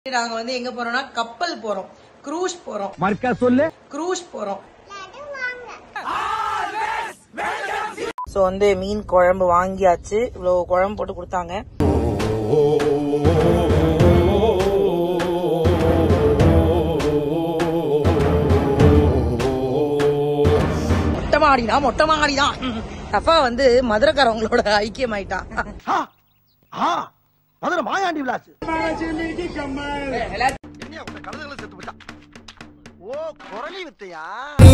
நாங்க வந்து எங்க போறோம்னா கப்பல் போறோம் க்ரூஸ் போறோம் மர்க்கா சொல்லு க்ரூஸ் போறோம் சோ வந்து மீன் குழம்பு வாங்கியாச்சு இவ்வளவு குழம்பு போட்டு கொடுத்தாங்க மொட்டை மாடினா மொட்டை மாடிதான் அப்பா வந்து மதுரைக்காரவங்களோட ஐக்கியம் ஆயிட்டான் மதுரை மாயாண்டி விலாஸ் என்ன உங்க கழுதுகளை செத்து போச்சா ஓ குரலி வித்தையா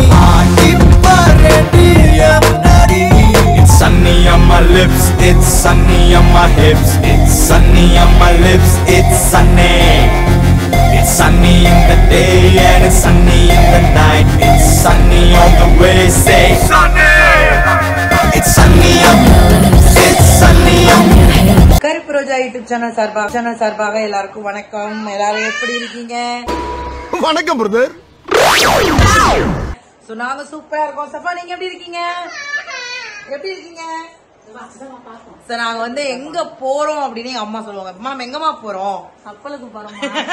It's sunny on my lips, it's sunny on my hips, it's sunny on my lips, it's sunny. It's sunny in the day and it's sunny in the night, it's sunny all the way, say sunny. It's sunny on it's sunny on Karuppu Roja YouTube channel சார்பாக channel சார்பாக எல்லாருக்கும் வணக்கம் எல்லாரும் எப்படி இருக்கீங்க வணக்கம் brother so நாங்க சூப்பரா இருக்கோம் சஃபா நீங்க எப்படி இருக்கீங்க எப்படி இருக்கீங்க சோ நாங்க வந்து எங்க போறோம் அப்படின்னு எங்க அம்மா சொல்லுவாங்க அம்மா நம்ம எங்கம்மா போறோம் கப்பலுக்கு போறோம்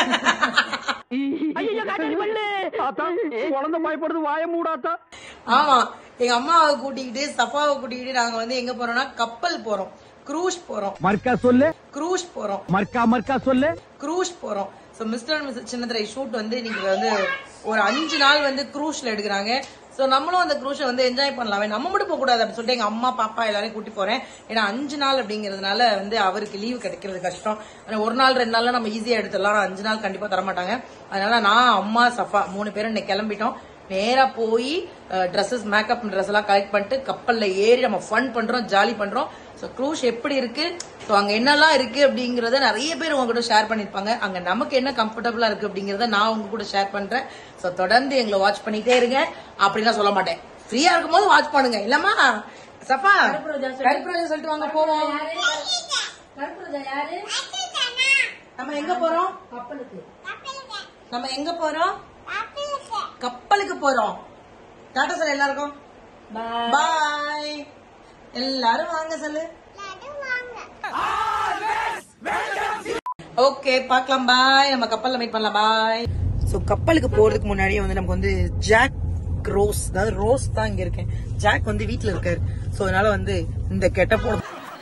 குழந்தை பயப்படுது வாய மூடாத்தா ஆமா எங்க அம்மாவை கூட்டிக்கிட்டு சஃபாவை கூட்டிக்கிட்டு நாங்க வந்து எங்க போறோம்னா கப்பல் போறோம் க்ரூஸ் போறோம் மர்க்கா சொல்லு க்ரூஸ் போறோம் மர்க்கா மர்க்கா சொல்லு க்ரூஸ் போறோம் so mister and mister Chinnathirai shoot வந்து இன்னைக்கு வந்து ஒரு அஞ்சு நாள் வந்து க்ரூஸ்ல எடுக்கிறாங்க ஸோ நம்மளும் அந்த க்ரூஸை வந்து என்ஜாய் பண்ணலாமே நம்ம மட்டும் போக கூடாது அப்படின்னு சொல்லிட்டு எங்க அம்மா பாப்பா எல்லாரையும் கூட்டி போறேன் ஏன்னா அஞ்சு நாள் அப்படிங்கறதுனால வந்து அவருக்கு லீவு கிடைக்கிறது கஷ்டம் ஆனா ஒரு நாள் ரெண்டு நாள்ல நம்ம ஈஸியா எடுத்துடலாம் ஆனா அஞ்சு நாள் கண்டிப்பா தர மாட்டாங்க அதனால நான் அம்மா சஃபா மூணு பேரும் இன்னைக்கு கிளம்பிட்டோம் நேரா போய் ட்ரெஸ்ஸஸ் மேக்கப் ட்ரெஸ் எல்லாம் கலெக்ட் பண்ணிட்டு கப்பல்ல ஏறி நம்ம ஃபன் பண்றோம் ஜாலி பண்றோம் ஸோ க்ரூஸ் எப்படி இருக்கு ஸோ அங்க என்னெல்லாம் இருக்கு அப்படிங்கறத நிறைய பேர் உங்ககிட்ட ஷேர் பண்ணிருப்பாங்க அங்க நமக்கு என்ன கம்ஃபர்டபுளா இருக்கு அப்படிங்கறத நான் உங்க கூட ஷேர் பண்றேன் ஸோ தொடர்ந்து எங்களை வாட்ச் பண்ணிட்டே இருங்க அப்படிலாம் சொல்ல மாட்டேன் ஃப்ரீயா இருக்கும் போது வாட்ச் பண்ணுங்க இல்லம்மா சப்பா கருப்பு ரோஜா சொல்லிட்டு வாங்க போவோம் நம்ம எங்க போறோம் நம்ம எங்க போறோம் கப்பலுக்கு போறோம் டாடா சார் எல்லாருக்கும் பாய் எல்லாரும் வாங்க சொல்லு ஓகே பார்க்கலாம் பாய் நம்ம கப்பல்ல மீட் பண்ணலாம் பாய் சோ கப்பலுக்கு போறதுக்கு முன்னாடியே வந்து நமக்கு வந்து ஜாக் ரோஸ் அதாவது ரோஸ் தான் இங்க இருக்கேன் ஜாக் வந்து வீட்ல இருக்காரு சோ அதனால வந்து இந்த கெட்ட போட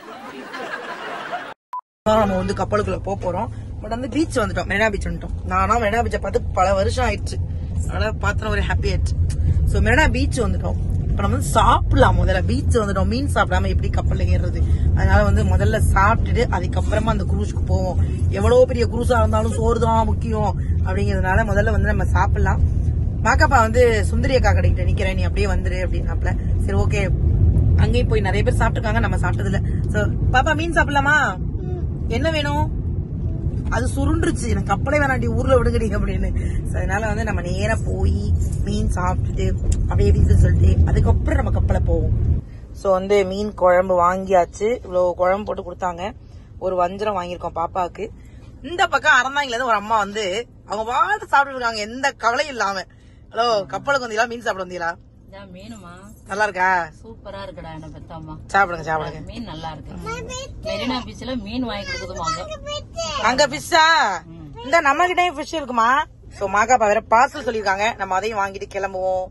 நம்ம வந்து கப்பலுக்குள்ள போக போறோம் பட் வந்து பீச் வந்துட்டோம் மெரினா பீச் வந்துட்டோம் நானா மெரினா பீச்சை பார்த்து பல வருஷம் ஆயிடுச்சு அதனால பார்த்தன ஒரு ஹாப்பி ஆயிடுச்சு சோ மெரினா பீச் வந்துட்டோம் இப்ப நம்ம வந்து சாப்பிடலாம் முதல்ல பீச் வந்துட்டோம் மீன் சாப்பிடாம எப்படி கப்பல்ல ஏறுறது அதனால வந்து முதல்ல சாப்பிட்டுட்டு அதுக்கப்புறமா அந்த குரூஸ்க்கு போவோம் எவ்வளவு பெரிய குரூஸா இருந்தாலும் சோறு தான் முக்கியம் அப்படிங்கறதுனால முதல்ல வந்து நம்ம சாப்பிடலாம் மாக்காப்பா வந்து சுந்தரி அக்கா கடைக்கிட்ட நிக்கிறேன் நீ அப்படியே வந்துரு அப்படின்னாப்ல சரி ஓகே அங்கேயும் போய் நிறைய பேர் சாப்பிட்டுருக்காங்க நம்ம சாப்பிட்டது இல்ல சோ பாப்பா மீன் சாப்பிடலாமா என்ன வேணும் அது சுருண்டுருச்சு எனக்கு கப்பலே வேணாண்டி ஊர்ல விடுங்கடி அப்படின்னு So, அதனால வந்து நம்ம நேரா போய் மீன் சாப்பிட்டுட்டு அப்படியே வீட்டுக்கு சொல்லிட்டு அதுக்கப்புறம் நம்ம கப்பலை போவோம் சோ வந்து மீன் குழம்பு வாங்கியாச்சு இவ்வளவு குழம்பு போட்டு கொடுத்தாங்க ஒரு வஞ்சரம் வாங்கியிருக்கோம் பாப்பாவுக்கு இந்த பக்கம் அறந்தாங்கில இருந்து ஒரு அம்மா வந்து அவங்க வாழ்த்து சாப்பிட்டு இருக்காங்க எந்த கவலையும் இல்லாம ஹலோ கப்பலுக்கு வந்தீங்களா மீன் சாப்பிட வந்தீங்களா இதான் மீனுமா நல்லா இருக்கா சூப்பரா இருக்குடா என்ன பெத்தம்மா சாப்பிடுங்க சாப்பிடுங்க மீன் நல்லா இருக்கு மெரினா பீச்ல மீன் வாங்கி கொடுக்குதுமாங்க அங்க ஃபிஷ்ஷா இந்த நம்ம கிட்டயும் ஃபிஷ் இருக்குமா சோ மாகாப்பா வேற பார்சல் சொல்லிருக்காங்க நம்ம அதையும் வாங்கிட்டு கிளம்புவோம்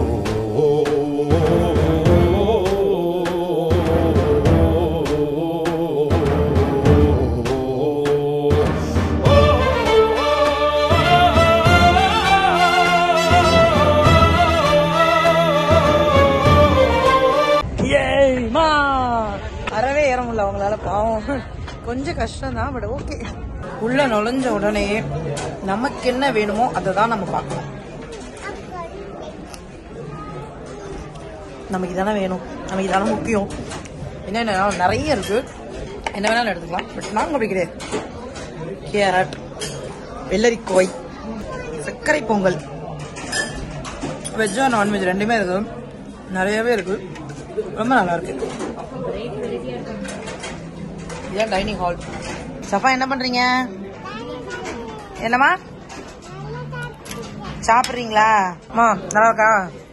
ஏய்மா அறவே ஏற முடியல அவங்களால பாவம் கொஞ்சம் கஷ்டம் தான் பட் ஓகே உள்ள நுழைஞ்ச உடனே நமக்கு என்ன வேணுமோ அதை தான் நம்ம பார்க்கணும் நமக்கு இதானே வேணும் நமக்கு இதானே முக்கியம் என்னென்ன நிறைய இருக்கு என்ன வேணாலும் எடுத்துக்கலாம் பட் நாங்க அப்படி கிடையாது கேரட் வெள்ளரிக்கோய் சர்க்கரை பொங்கல் வெஜ்ஜா நான்வெஜ் ரெண்டுமே இருக்கு நிறையவே இருக்கு ரொம்ப நல்லா இருக்கு இதான் டைனிங் ஹால் சஃபா என்ன பண்றீங்க என்னம்மா சாப்பிடுறீங்களா அம்மா நல்லா இருக்கா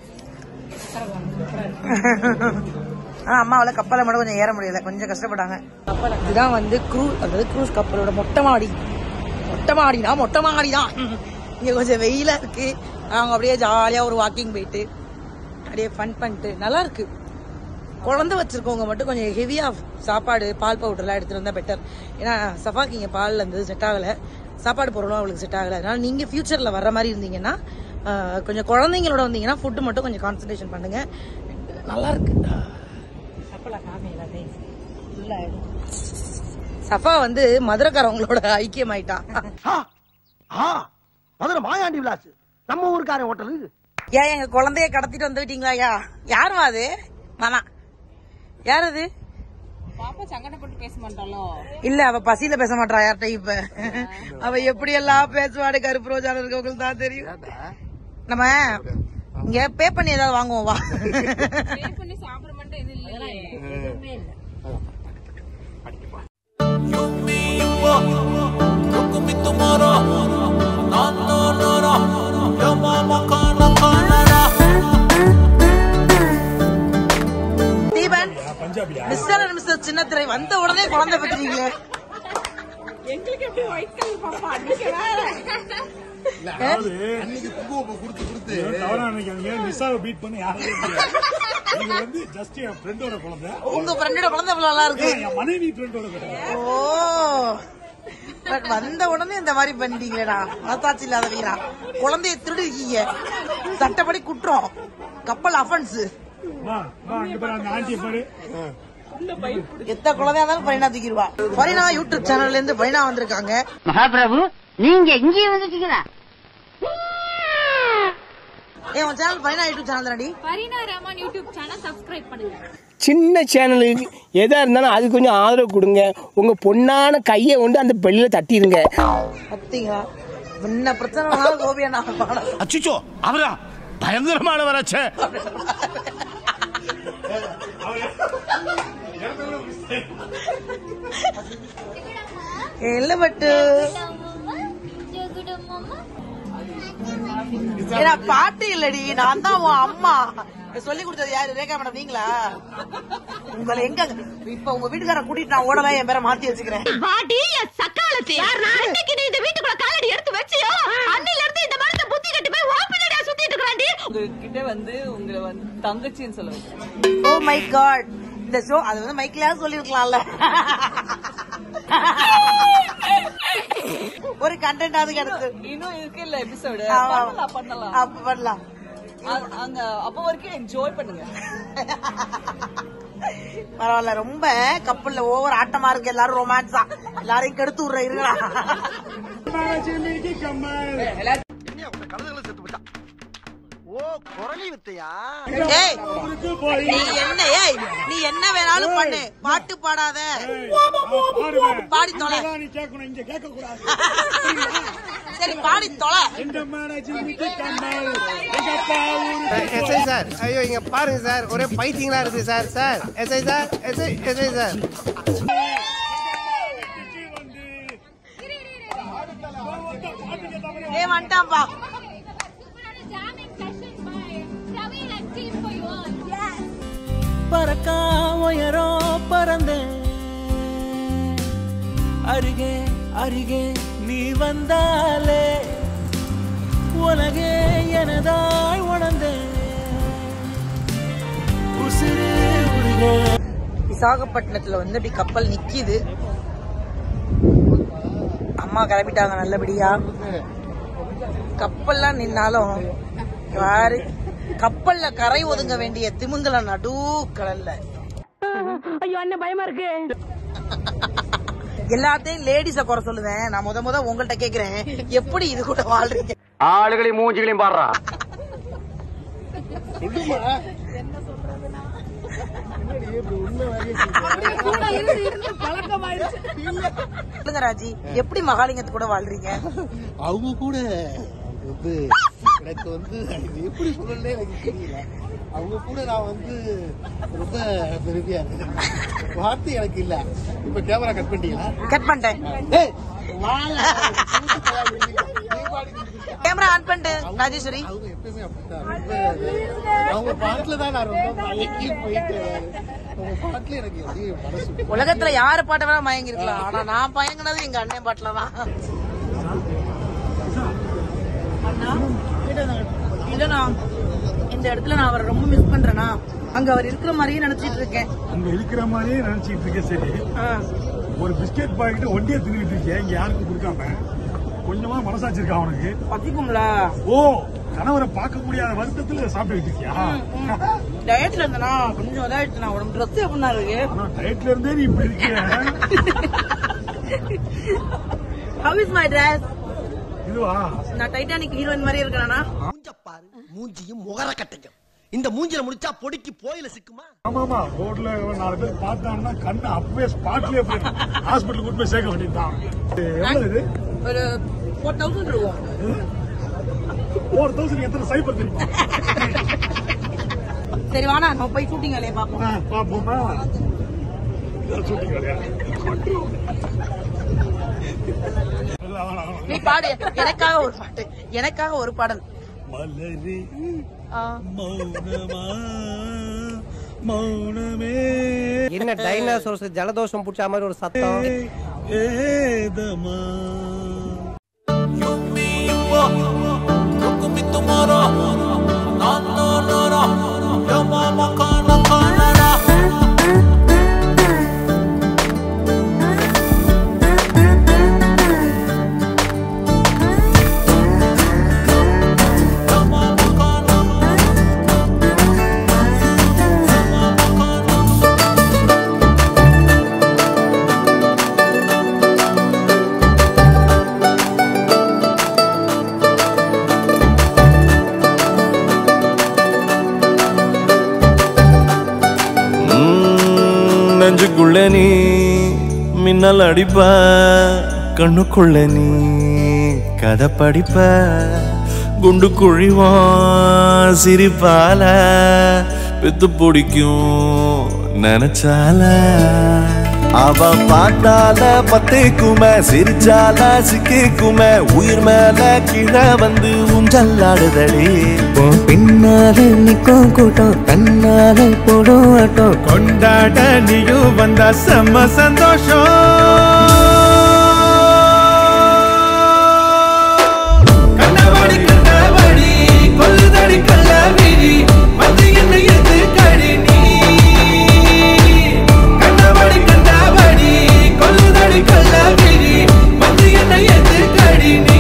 ஆனா அம்மாவால கப்பலை மட்டும் கொஞ்சம் ஏற முடியல கொஞ்சம் கஷ்டப்பட்டாங்க இதுதான் வந்து க்ரூ அதாவது க்ரூஸ் கப்பலோட மொட்டை மாடி மொட்டை மொட்டை மாடினா மொட்டை மாடி தான் இங்க கொஞ்சம் வெயிலா இருக்கு அவங்க அப்படியே ஜாலியா ஒரு வாக்கிங் போயிட்டு அப்படியே ஃபன் பண்ணிட்டு நல்லா இருக்கு குழந்தை வச்சிருக்கவங்க மட்டும் கொஞ்சம் ஹெவியா சாப்பாடு பால் பவுடர்லாம் எடுத்துட்டு வந்தா பெட்டர் ஏன்னா சஃபாக்கு இங்க பால்ல இருந்தது செட் ஆகல சாப்பாடு பொருளும் அவளுக்கு செட் ஆகல அதனால நீங்க ஃபியூச்சர்ல வர்ற மாதிரி இருந்தீங்கன்னா ஆஹ், கொஞ்சம் குழந்தைங்களோட வந்தீங்கன்னா ஃபுட்டு மட்டும் கொஞ்சம் கான்சன்ட்ரேஷன் பண்ணுங்க நல்லா இருக்கு சஃபா வந்து மதுரைக்காரவங்களோட ஐக்கியம் ஆயிட்டான் ஆ, ஆ, மதுரை மாயாண்டி விலாஸ் நம்ம ஊருக்காரன் ஹோட்டலு ஏன் எங்க குழந்தைய கடத்திட்டு வந்து விட்டீங்களா ஐயா யாருமா அது மாமா யார் அது பாப்பா சங்கடப்பட்டு பேச மாட்டாளோ இல்ல அவ பசியில பேச மாட்டா யார்கிட்ட இப்ப அவ எப்படி எல்லாம் பேசுவாடு கருப்பு ரோஜால இருக்கவங்களுக்கு தான் தெரியும் நம்ம இங்க பே பண்ணி ஏதாவது வாங்குவோம் வா பண்ணி சாப்பிட மட்டும் இது இல்லையே You, me, you, look at me tomorrow. No, no, no, no. Your mama gonna Canada. Deepan mister and mister Chinnathirai வந்த உடனே குழந்தை பெற்றீங்களே அன்னைக்கு குங்குமப்பூ கொடுத்து கொடுத்து தவறா நினைக்காதீங்க நிசாவை பீட் பண்ணி யாரும் இது வந்து ஜஸ்ட் என் ஃப்ரெண்டோட குழந்தை உங்க ஃப்ரெண்டோட குழந்தை இவ்வளவு நல்லா இருக்கு என் மனைவி ஃப்ரெண்டோட குழந்தை ஓ பட் வந்த உடனே இந்த மாதிரி பண்ணிட்டீங்களேடா மனசாட்சி இல்லாதவங்களா குழந்தைய திருடுக்கீங்க சட்டப்படி குற்றம் கப்பல் அஃபென்ஸ் வா வா அங்க பாரு அந்த ஆண்டியை பாரு எத்தனை குழந்தையா இருந்தாலும் பரிணா தூக்கிடுவா பரிணா யூடியூப் சேனல்ல இருந்து பரிணா வந்திருக்காங்க மகாபிரபு நீங்க இங்கே வந்துட்டீங்களா ஏன் உன் சேனல் பரிணா யூடியூப் சேனல் தானடி Parina Rahman YouTube channel subscribe பண்ணுங்க சின்ன சேனலுக்கு எதா இருந்தாலும் அது கொஞ்சம் ஆதரவு கொடுங்க உங்க பொண்ணான கையை கொண்டு அந்த பெல்லில தட்டிடுங்க பாத்தீங்களா என்ன பிரச்சனை கோபியா நான் பாட அச்சுச்சோ அவரா பயங்கரமானவராச்சே இல்ல பட்டு ஏடா பாட்டு இல்லடி நான் தான் உன் அம்மா சொல்லி கொடுத்தது யாரு ரேகா மேடம் நீங்களா உங்களை எங்க இப்ப உங்க வீட்டுக்கார கூட்டிட்டு நான் ஓடலாம் என் பேரை மாத்தி வச்சுக்கிறேன் வாடி என் சக்காலத்தி அன்னைக்கு நீ இந்த வீட்டுக்குள்ள காலடி எடுத்து வச்சியோ அன்னில இருந்து இந்த மரத்தை புத்தி கட்டு போய் ஓப்பனடியா சுத்திட்டு இருக்கறாண்டி உங்ககிட்ட வந்து உங்களை வந்து தங்கச்சின்னு சொல்ல வைக்கிறேன். ஓ மை காட் இந்த ஷோ அது வந்து மைக்லயா சொல்லிருக்கலாம்ல ஒரு கண்டென்ட் அது கிடைச்சு இன்னும் இருக்கு இல்ல எபிசோடு ஆமா. பண்ணலாம் பண்ணலாம் அப்ப பண்ணலாம் அ- அங்க அப்ப வரைக்கும் என்ஜாய் பண்ணுங்க பரவாயில்ல ரொம்ப கப்பல்ல ஓவர் ஆட்டமா இருக்கு எல்லாரும் ரொமான்ஸா எல்லாரையும் கெடுத்து விடுற இருங்களா என்ன உங்க கழுதுகளை செத்து போச்சா ஓ குரலி வித்தையா ஏய் நீ என்ன ஏய் நீ என்ன வேணாலும் பண்ணு பாட்டு பாடாத பாடி தொலை. நீ கேட்கணும் இங்க கேட்க கூடாது சரி பாடி தொலை எந்த மேனேஜ் கம்மல் எங்க அப்பா ஊரு எஸ்ஐ சார் ஐயோ இங்க பாருங்க சார் ஒரே பைத்தியங்களா இருக்கு sir sir SI sir SI SI sir ஏ வந்துட்டான்பா பறக்கா உயரோ பறந்தேன் அருகே அருகே நீ வந்தாலே உலகே எனதாய் உணர்ந்தேன் உசிறு உருகே விசாகப்பட்டினத்துல வந்து இப்படி கப்பல் நிக்கிது அம்மா கிளம்பிட்டாங்க நல்லபடியா கப்பல்லாம் நின்னாலும் யாரு கப்பல்ல கரை ஒதுங்க வேண்டிய திமிங்கல நடு கடல்ல ஐயோ அண்ணன் பயமா இருக்கு எல்லாத்தையும் லேடிஸ குறை சொல்லுவேன் நான் முத முத உங்கள்ட்ட கேக்குறேன் எப்படி இது கூட வாழ்றீங்க ஆளுகளையும் மூஞ்சிகளையும் பாடுறா சொல்லுங்க ராஜி எப்படி மகாலிங்கத்து கூட வாழ்றீங்க அவங்க கூட வந்து எனக்கு வந்து இது எப்படி சொல்லணும்னே எனக்கு தெரியல அவங்க கூட நான் வந்து ரொம்ப பெருமையா இருக்கேன் வார்த்தை எனக்கு இல்ல இப்ப கேமரா கட் பண்ணிட்டீங்களா கட் பண்ணிட்டேன் ஏய், வாழ. கேமரா ஆன் பண்ணிட்டு ராஜேஸ்வரி அவங்க எப்பயுமே அப்படித்தான் ரொம்ப அவங்க பாட்டுல தான் நான் ரொம்ப மயக்கி போயிட்டு அவங்க பாட்டுல எனக்கு அப்படியே மனசு உலகத்துல யாரு பாட்ட வேணா மயங்கி இருக்கலாம் ஆனா நான் பயங்கினது எங்க அண்ணன் பாட்டுல தான் இல்லண்ணா இந்த இடத்துல நான் அவரை ரொம்ப மிஸ் பண்றேனா அங்க அவர் இருக்கிற மாதிரியே நினைச்சிட்டு இருக்கேன் அங்க இருக்கிற மாதிரியே நினைச்சிட்டு இருக்க சரி ஆ. ஒரு பிஸ்கெட் பாக்கெட் ஒண்டியே தின்னுட்டு இருக்கேன் இங்க யாருக்கும் கொடுக்காம கொஞ்சமா மனசாட்சி இருக்கா அவனுக்கு பசிக்கும்ல ஓ கணவரை பார்க்க முடியாத வருத்தத்துல சாப்பிட்டுக்கிட்டு இருக்கியா டயட்ல இருந்தனா கொஞ்சம் இதாயிடுச்சு நான் உடம்பு ட்ரெஸ் எப்படின்னா இருக்கு ஆனா டயட்ல இருந்தே நீ இப்படி இருக்கிய ஹவ் இஸ் மை ட்ரெஸ் இதுவா நான் டைட்டானிக் ஹீரோயின் மாதிரி இருக்கேனா மூஞ்ச பாரு மூஞ்சியும் முகர கட்டையும் இந்த மூஞ்சில முடிச்சா பொடிக்கு போயில சிக்குமா ஆமாமா ரோட்ல நாலு பேர் பார்த்தாங்கன்னா கண்ணு அப்பவே ஸ்பாட்லயே போய் ஹாஸ்பிட்டல் கூட்டு போய் சேர்க்க வேண்டியதுதான் எவ்வளவு இது ஒரு ஃபோர் தௌசண்ட் இருக்கும் ஃபோர் தௌசண்ட் எத்தனை சைபர் தெரியுமா சரி வாண்ணா நம்ம போய் ஷூட்டிங் வேலையை பார்ப்போம் ஆ, பாப்போமா இதான் shooting வேலையா? இல்ல, வேணாம், வேணாம். நீ பாடு எனக்காக ஒரு பாட்டு எனக்காக ஒரு பாடல் மலரே ஆ. மௌனமா மௌனமே என்ன டைனாசோர்ஸ் ஜலதோஷம் பிடிச்ச மாதிரி ஒரு சத்தம் ஏதமா ம், நெஞ்சுக்குள்ள நீ மின்னல் அடிப்ப கண்ணுக்குள்ள நீ கதை படிப்ப குண்டு குழிவான் சிரிப்பால பித்து பிடிக்கும் நினைச்சால அவ பார்த்தால பத்தேக்குமே சிரிச்சால சிக்கிக்குமே உயிர் மேல கீழே வந்து ஊஞ்சல்லாடுதடி உன் பின்னாலே நிக்கும் கூட்டம் தன்னாலே போடும் ஆட்டம் கொண்டாட நீயும் வந்தா செம்ம சந்தோஷம் கண்டபடி கண்டபடி கொல்லுதடி கள்ளவிழி வந்து என்ன எது கடி நீ கண்டபடி கண்டபடி கொல்லுதடி கள்ளவிழி வந்து என்ன எது கடி நீ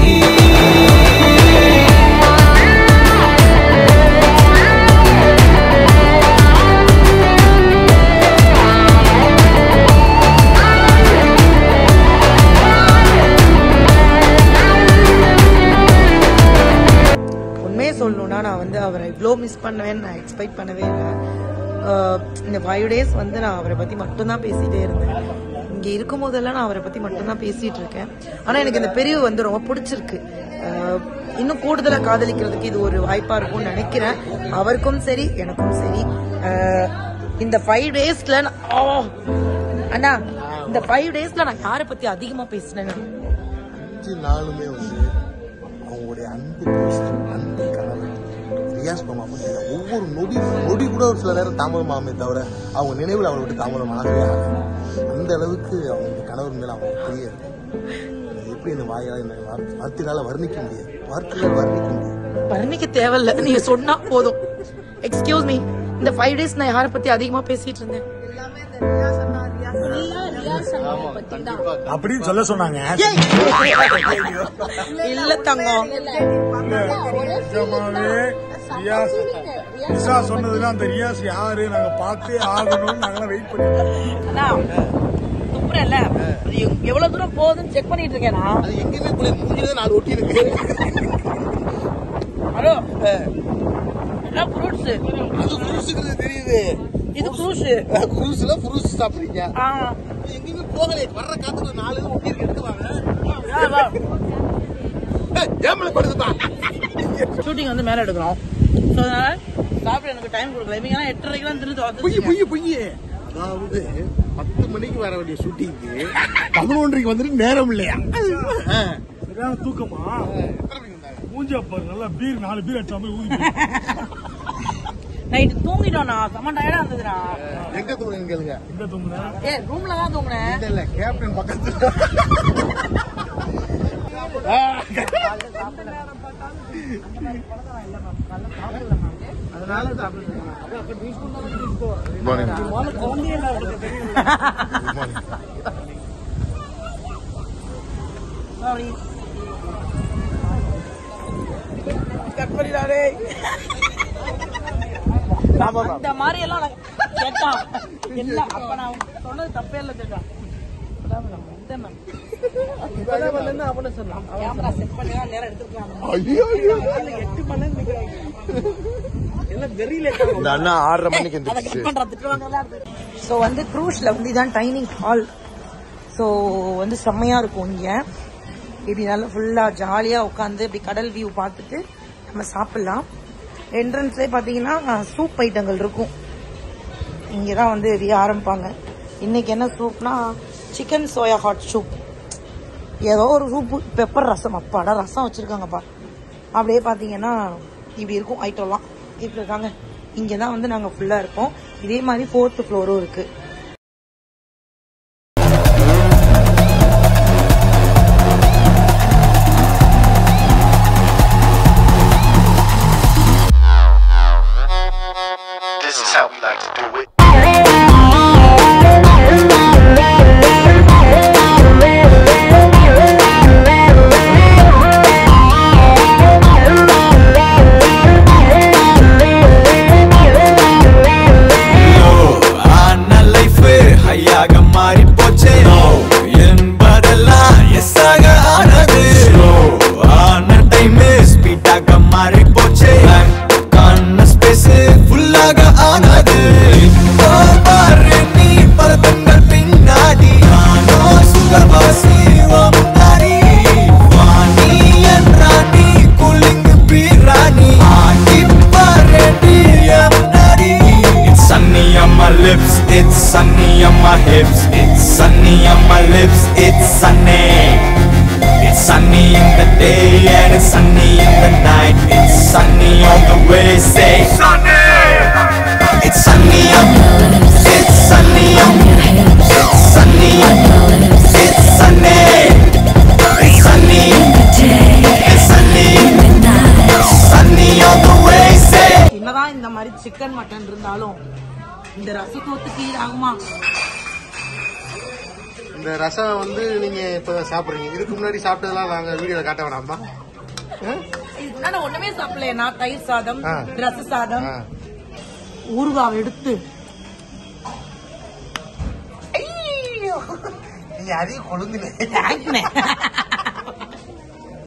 உண்மையை சொல்லணும்னா நான் வந்து அவரை இவ்வளோ மிஸ் பண்ணுவேன்னு நான் எக்ஸ்பெக்ட் பண்ணவே இல்லை ஆஹ் இந்த ஃபைவ் டேஸ் வந்து நான் அவரை பற்றி மட்டும்தான் பேசிகிட்டே இருந்தேன் இங்கே இருக்கும் போதெல்லாம் நான் அவரை பற்றி மட்டும்தான் பேசிகிட்டு இருக்கேன் ஆனால் எனக்கு இந்த பிரிவு வந்து ரொம்ப பிடிச்சிருக்கு ஆஹ் இன்னும் கூடுதலாக காதலிக்கிறதுக்கு இது ஒரு வாய்ப்பாக இருக்கும்னு நினைக்கிறேன் அவருக்கும் சரி எனக்கும் சரி ஆஹ் இந்த ஃபைவ் டேஸில் அண்ணா இந்த ஃபைவ் டேஸில் நான் யாரை பற்றி அதிகமாக பேசினேன் அஞ்சு நாளுமே வந்து அவங்களுடைய அன்பு புருஷன், அன்பு கணவன் ரியாஸ் மாமா பத்தி ஒவ்வொரு நொடி நொடி கூட ஒரு சில நேரம் தாமதமாமே தவிர அவங்க நினைவில் அவளை விட்டு தாமதம் ஆகவே ஆகாது அந்த அளவுக்கு அவங்க கணவர் மேல அவங்க பிரிய இருக்கு அது எப்படி இந்த வாயால் இந்த வார்த்தை- வார்த்தைகளால வர்ணிக்க முடியாது வார்த்தைகளால் வர்ணிக்க முடியாது வர்ணிக்க தேவையில்ல நீங்க சொன்னா போதும் எக்ஸ்கியூஸ் மீ இந்த ஃபைவ் டேஸ் நான் யாரை பத்தி அதிகமா பேசிட்டு இருந்தேன் அப்படின்னு சொல்ல சொன்னாங்க இல்ல தங்கம் நிஜமாவே ரியாஸ் நிஷா சொன்னதுல அந்த ரியாஸ் யாரு நாங்க பார்த்தே ஆகணும்னு நாங்களாம் வெயிட் பண்ணிட்டு அண்ணா துப்புறேன்ல அது எவ்- எவ்வளவு தூரம் போகுதுன்னு செக் பண்ணிட்டு இருக்கேனா அது எங்கேயுமே போல மூஞ்சில நாலு ஒட்டி இருக்கு ஹலோ என்ன ஃப்ரூட்ஸ் அது குருசுக்கு தெரியுது இது ஃப்ரூட்ஸ் குருசுல புருஷ் சாப்பிடுறீங்க எங்கேயுமே போகலையே வர்ற காத்துல நாலு இது ஒட்டி இருக்கு எடுத்து வாங்க ஏமல படுதுப்பா ஷூட்டிங் வந்து மேல எடுக்கிறோம் ஸோ அதனால சாப்பிட எனக்கு டைம் கொடுக்கல இவங்க எல்லாம் எட்டரைக்கெல்லாம் திருந்து பொய் பொய் பொய் அதாவது பத்து மணிக்கு வர வேண்டிய ஷூட்டிங்க்கு பதினொன்றைக்கு வந்துட்டு நேரம் இல்லையா சரியான தூக்கமா மூஞ்சா பாரு நல்லா பீர் நாலு பீர் அடிச்ச மாதிரி ஊதி நைட்டு தூங்கிட்டோம்ண்ணா செம்ம டயர்டா இருந்ததுண்ணா எங்க தூங்குறீங்க கேளுங்க எங்க தூங்குன ஏ ரூம்ல தான் தூங்கினேன் இல்ல இல்ல கேப்டன் பக்கத்துல எந்த நேரம் பார்த்தாலும் அந்த மாதிரி பழக்கம் நான் இல்ல மேம் காலைல சாப்பிடல மேம் அதனால சாப்பிடுறேன் முதல்ல குழந்தையே இல்ல அவருக்கு தெரியும் அப்படி கட் பண்ணிடாரே இந்த மாதிரி எல்லாம் நான் கேட்டா இல்ல அப்ப நான் சொன்னது தப்பே இல்ல கேட்டா இப்பதான் மேம் இந்த மேம் இப்பதான் வந்து அவனை சொன்னான் கேமரா செட் பண்ணி தான் நேரம் எடுத்துக்கலாம் ஐயோ, ஐயோ. எட்டு மணி நேரம் நிக்கிறாங்க எல்லாம் வெறியில இந்த அண்ணா ஆறரை மணிக்கு எந்திரிச்சு ஸோ வந்து க்ரூஸ்ல வந்து இதான் டைனிங் ஹால் ஸோ வந்து செம்மையா இருக்கும் இங்க இப்படி நல்லா ஃபுல்லா ஜாலியா உட்காந்து இப்படி கடல் வியூ பார்த்துட்டு நம்ம சாப்பிடலாம் என்ட்ரன்ஸ்லேயே பார்த்தீங்கன்னா சூப் ஐட்டங்கள் இருக்கும் இங்கே தான் வந்து இது ஆரம்பிப்பாங்க இன்னைக்கு என்ன சூப்னா சிக்கன் சோயா ஹாட் சூப் ஏதோ ஒரு சூப்பு பெப்பர் ரசம் அப்பாடா ரசம் வச்சிருக்காங்கப்பா அப்படியே பார்த்தீங்கன்னா இப்படி இருக்கும் ஐட்டம்லாம் இப்படி இருக்காங்க இங்கே தான் வந்து நாங்கள் ஃபுல்லாக இருப்போம் இதே மாதிரி ஃபோர்த்து ஃப்ளோரும் இருக்கு This is how we like to do it. ஆன லைஃப் ஹையாக மாறி போச்சே என்பதெல்லாம் எஸ் ஆக ஆனது ஆன டைம் ஸ்பீடாக மாறி போச்சே கண்ண ஸ்பேஸ் ஃபுல்லாக ஆனது இப்போ பாரு நீ பதங்கள் பின்னாடி நானோ சுகவாசி உன் முன்னாடி வாணி என்றாணி குளிங்கு பீராணி ஆடி பாரு நீ என் முன்னாடி It's sunny on my lips, it's sunny on my hips, it's sunny on my lips, it's sunny. It's sunny in the day and it's sunny in the night. It's sunny all the way, say sunny. It's sunny on it's sunny on it's sunny on it's sunny. It's sunny it's sunny sunny all the way, say. என்னதான் இந்த மாதிரி chicken mutton இருந்தாலும் இந்த ரசத்தோத்துக்கு ஆகுமா இந்த ரசம் வந்து நீங்க இப்ப சாப்பிடுறீங்க இதுக்கு முன்னாடி சாப்பிட்டதெல்லாம் நாங்க வீடியோல காட்ட வேணாமா இதுக்கு முன்னாடி நான் ஒண்ணுமே சாப்பிடல நான் தயிர் சாதம் ஆ. ரச சாதம் ஆ. ஊறுகாவை எடுத்து ஐயோ. நீங்க அதிகம் கொழுந்துல தேங்க்ண்ணே.